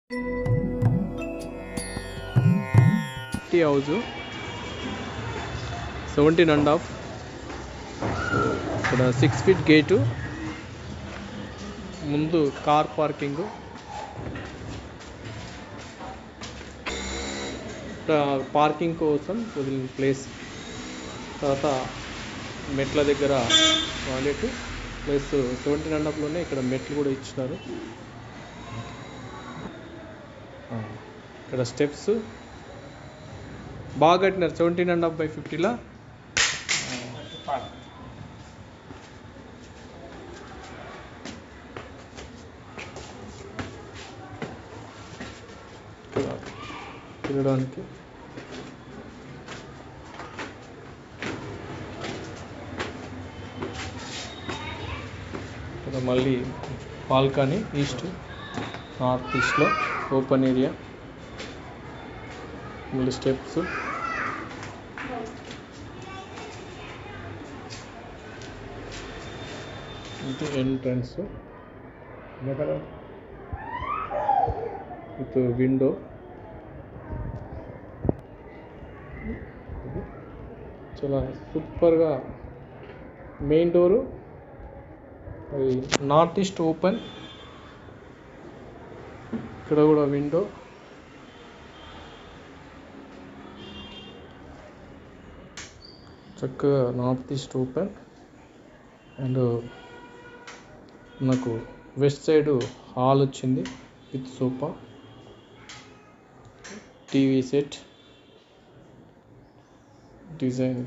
tea house seventeen and half ఇక్కడ six feet gate ముందు car parking ఇక్కడ parking కోసం వదిలిన ప్లేస్ తర్వాత మెట్ల దగ్గర టాయిలెట్ ప్లస్ సెవెంటీన్ అండ్ హాఫ్లోనే ఇక్కడ మెట్లు కూడా ఇచ్చినారు ఆ, ఇక్కడ స్టెప్స్ బాగా కట్టినారు సెవెంటీన్ అండ్ హాఫ్ బై ఫిఫ్టీలా ఇక్కడ తిరగడానికి ఇక్కడ మళ్ళీ బాల్కనీ ఈస్ట్ నార్త్ ఈస్ట్లో ఓపెన్ ఏరియా మళ్ళీ స్టెప్స్ ఇది ఎంట్రన్స్ విత్ విండో చాలా సూపర్గా మెయిన్ డోరు అది నార్త్ ఈస్ట్ ఓపెన్ ఇక్కడ కూడా విండో చక్కగా నార్త్ ఈస్ట్ ఓపెన్ అండ్ నాకు వెస్ట్ సైడ్ హాల్ వచ్చింది with sofa TV set design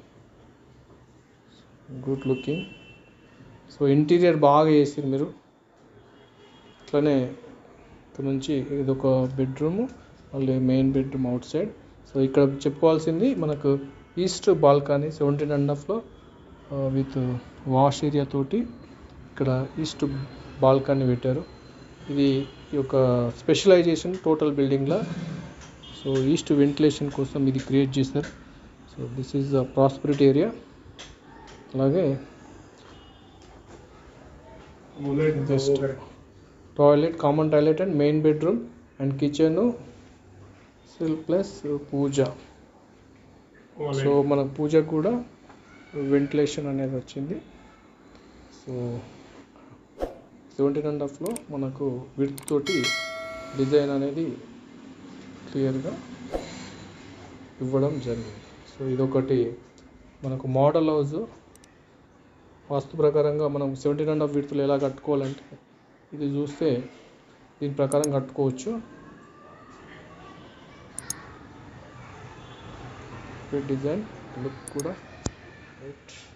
good looking so interior బాగా చేసారు మీరు అట్లనే ఇక్కడ నుంచి ఇది ఒక బెడ్రూమ్ మళ్ళీ main bedroom outside so ఇక్కడ చెప్పుకోవాల్సింది మనకు ఈస్ట్ బాల్కనీ సెవెంటీన్ అండ్ హాఫ్లో విత్ వాష్ ఏరియా తోటి ఇక్కడ ఈస్ట్ బాల్కనీ పెట్టారు ఇది ఈ యొక్క స్పెషలైజేషన్ టోటల్ బిల్డింగ్లో సో ఈస్ట్ వెంటిలేషన్ కోసం ఇది క్రియేట్ చేశారు so this is the prosperity area అలాగే just toilet common toilet and main bedroom and kitchen sill plus pooja so మన పూజకు కూడా వెంటిలేషన్ అనేది వచ్చింది సో సెవెంటీన్ అండ్ హాఫ్లో మనకు విడ్త్ తోటి డిజైన్ అనేది క్లియర్గా ఇవ్వడం జరిగింది సో ఇదొకటి మనకు మోడల్ హౌస్ వాస్తు ప్రకారంగా మనం సెవెంటీన్ అండ్ హాఫ్ విడ్త్లో ఎలా కట్టుకోవాలంటే ఇది చూస్తే దీని ప్రకారం కట్టుకోవచ్చు డిజైన్ లుక్ కూడా రైట్